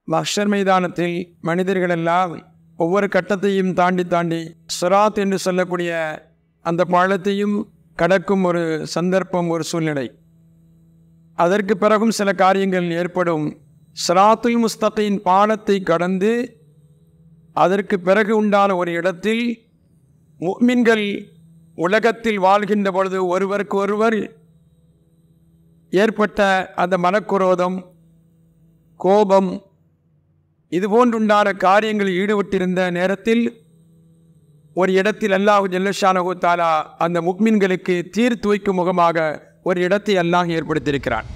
மஹ்ஷர் மைதானத்தில் மனிதர்கள் எல்லாம் ஒவ்வொரு கட்டத்தையும் தாண்டி தாண்டி சிராத் என்று சொல்லக்கூடிய அந்த பாலத்தையும் கடக்கும் ஒரு சந்தர்ப்பம் ஒரு சூழ்நிலை அதற்கு பிறகும் சில காரியங்கள் ஏற்படும் சிராத்துல் முஸ்தகின் பாலத்தை கடந்து அதற்கு பிறகு உண்டான ஒரு இடத்தில் முக்மின்கள் உலகத்தில் வாழ்கின்ற பொழுது ஒருவருக்கு ஒருவர் ஏற்பட்ட அந்த மனக்குரோதம் கோபம் இது போன்றுண்டான காரியங்களில் ஈடுபட்டிருந்த நேரத்தில் ஒரு இடத்தில் அல்லாஹ் ஜல்லஷானஹு தாலா அந்த முக்மின்களுக்கு தீர்த்து வைக்கும் முகமாக ஒரு இடத்தை அல்லாஹ் ஏற்படுத்தியிருக்கிறான்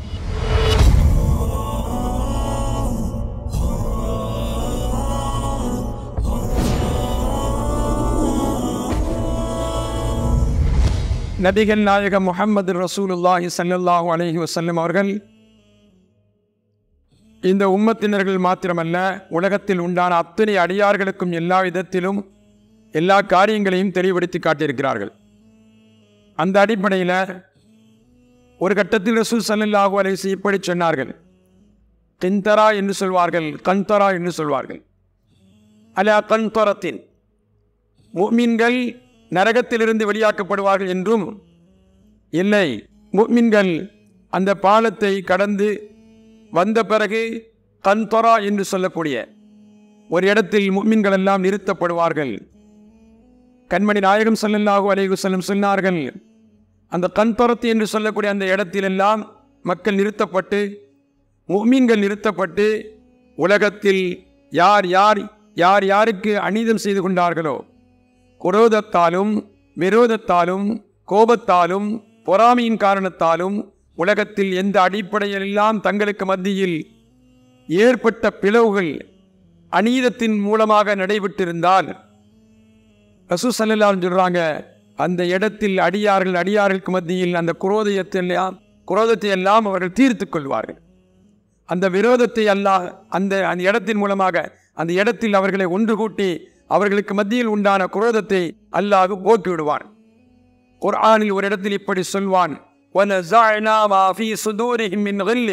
நபிகள் நாயகம் முஹம்மது ரசூலுல்லாஹி ஸல்லல்லாஹு அலைஹி வஸல்லம் அவர்கள் இந்த உம்மத்தினர்கள் மாத்திரமல்ல உலகத்தில் உண்டான அத்தனை அடியார்களுக்கும் எல்லா விதத்திலும் எல்லா காரியங்களையும் தெளிவுபடுத்தி காட்டியிருக்கிறார்கள் அந்த அடிப்படையில் ஒரு கட்டத்தில் ரசூல் ஸல்லல்லாஹு அலைஹி இப்படி சொன்னார்கள் கிந்தரா என்று சொல்வார்கள் கந்தரா என்று சொல்வார்கள் அலா கந்தரத்தின் முஃமின்கள் நரகத்திலிருந்து வெளியாக்கப்படுவார்கள் என்றும் இல்லை முஃமின்கள் அந்த பாலத்தை கடந்து வந்த பிறகு கந்தரா என்று சொல்லக்கூடிய ஒரு இடத்தில் முஃமின்கள் எல்லாம் நிறுத்தப்படுவார்கள் கண்மணி நாயகம் ஸல்லல்லாஹு அலைஹி வஸல்லம் சொன்னார்கள் அந்த கந்தரத்து என்று சொல்லக்கூடிய அந்த இடத்திலெல்லாம் மக்கள் நிறுத்தப்பட்டு முஃமின்கள் நிறுத்தப்பட்டு உலகத்தில் யார் யார் யார் யாருக்கு அநீதம் செய்து கொண்டார்களோ குரோதத்தாலும் விரோதத்தாலும் கோபத்தாலும் பொறாமையின் காரணத்தாலும் உலகத்தில் எந்த அடிப்படையிலெல்லாம் தங்களுக்கு மத்தியில் ஏற்பட்ட பிளவுகள் அநீதத்தின் மூலமாக நடைபெற்றிருந்தால் ரசூ சல்லல்லாஹு சொல்றாங்க அந்த இடத்தில் அடியார்கள் அடியார்களுக்கு மத்தியில் அந்த குரோதயத்தை எல்லாம் குரோதத்தை எல்லாம் அவர்கள் தீர்த்து கொள்வார்கள் அந்த விரோதத்தை அல்லாஹ் அந்த அந்த இடத்தின் மூலமாக அந்த இடத்தில் அவர்களை ஒன்று கூட்டி அவர்களுக்கு மத்தியில் உண்டான குரோதத்தை அல்லாஹ் போக்கி விடுவான் குர்ஆனில் ஒரு இடத்தில் இப்படி சொல்வான் وَنَزَعْنَا مَا فِي صُدُورِهِم مِّنْ غِلٍّ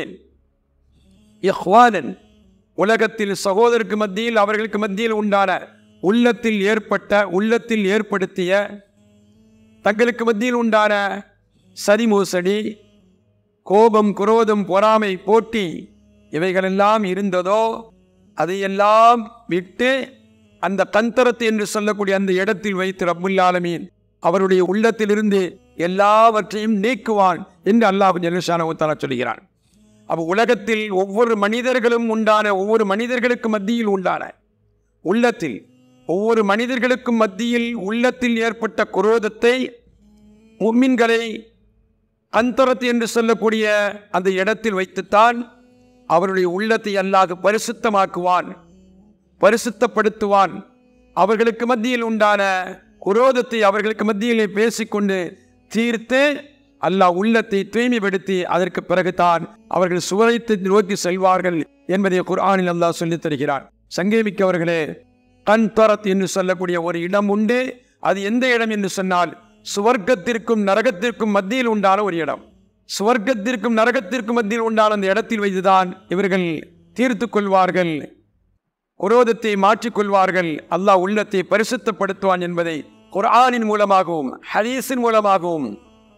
இஹ்வானன் உலகத்தில் சகோதரருக்கு மத்தியில் அவர்களுக்கு மத்தியில் உண்டான உள்ளத்தில் ஏற்பட்ட உள்ளத்தில் ஏற்படுத்திய தங்களுக்கு மத்தியில் உண்டான சரிமோசடி கோபம் குரோதம் பொறாமை போட்டி இவைகளெல்லாம் இருந்ததோ அதையெல்லாம் விட்டு அந்த கந்தரத்து என்று சொல்லக்கூடிய அந்த இடத்தில் வைத்து ரப்புல் ஆலமீன் அவருடைய உள்ளத்திலிருந்து எல்லாவற்றையும் நீக்குவான் என்று அல்லாஹ் ஜெலுஷானவத்தாலா சொல்கிறான் அப்போ உலகத்தில் ஒவ்வொரு மனிதர்களும் உண்டான ஒவ்வொரு மனிதர்களுக்கு மத்தியில் உண்டான உள்ளத்தில் ஒவ்வொரு மனிதர்களுக்கும் மத்தியில் உள்ளத்தில் ஏற்பட்ட குரோதத்தை மும்மின்களை அந்தரத்து என்று சொல்லக்கூடிய அந்த இடத்தில் வைத்துத்தான் அவருடைய உள்ளத்தை அல்லாஹ் பரிசுத்தமாக்குவான் பரிசுத்தப்படுத்துவான் அவர்களுக்கு மத்தியில் உண்டான குரோதத்தை அவர்களுக்கு மத்தியிலே பேசிக்கொண்டு தீர்த்து அல்லாஹ் உள்ளத்தை தூய்மைப்படுத்தி அதற்கு பிறகுதான் அவர்கள் சுவரத்தை நோக்கி செல்வார்கள் என்பதை குர்ஆனில் அல்லாஹ் சொல்லித் தருகிறார் சங்கேமிக்கவர்களே கண் தரத் என்று சொல்லக்கூடிய ஒரு இடம் உண்டு அது எந்த இடம் என்று சொன்னால் சுவர்க்கத்திற்கும் நரகத்திற்கும் மத்தியில் உண்டான ஒரு இடம் சுவர்க்கத்திற்கும் நரகத்திற்கும் மத்தியில் உண்டான அந்த இடத்தில் வைத்துதான் இவர்கள் தீர்த்து கொள்வார்கள் குரோதத்தை மாற்றிக்கொள்வார்கள் அல்லாஹ் உள்ளத்தை பரிசுத்தப்படுத்துவான் என்பதை குர்ஆனின் மூலமாகவும் ஹதீஸின் மூலமாகவும்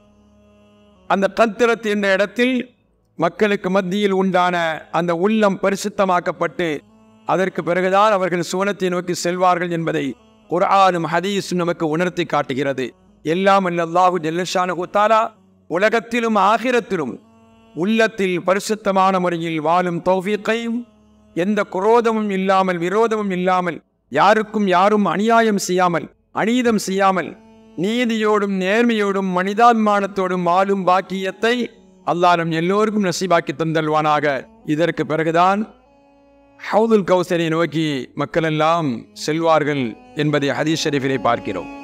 அந்த கத்திரத்து என்ற இடத்தில் மக்களுக்கு மத்தியில் உண்டான அந்த உள்ளம் பரிசுத்தமாக்கப்பட்டு அதற்கு பிறகுதான் அவர்கள் சுவனத்தை நோக்கி செல்வார்கள் என்பதை குர்ஆனும் ஹதீஸும் நமக்கு உணர்த்தி காட்டுகிறது எல்லாம் அல்லாஹு ஜெல்லஷானு தாலா உலகத்திலும் ஆகிரத்திலும் உள்ளத்தில் பரிசுத்தமான முறையில் வாழும் தௌஃபீக்கையும் எந்த குரோதமும் இல்லாமல் விரோதமும் இல்லாமல் யாருக்கும் யாரும் அநியாயம் செய்யாமல் அநீதம் செய்யாமல் நீதியோடும் நேர்மையோடும் மனிதாபிமானத்தோடும் வாழும் பாக்கியத்தை அல்லாஹ் நம் எல்லோருக்கும் நசீபாக்கி தந்தல்வானாக இதற்கு பிறகுதான் ஹவுதுல் கௌசரை நோக்கி மக்களெல்லாம் செல்வார்கள் என்பதை ஹதீஸ் ஷரீஃபிலே பார்க்கிறோம்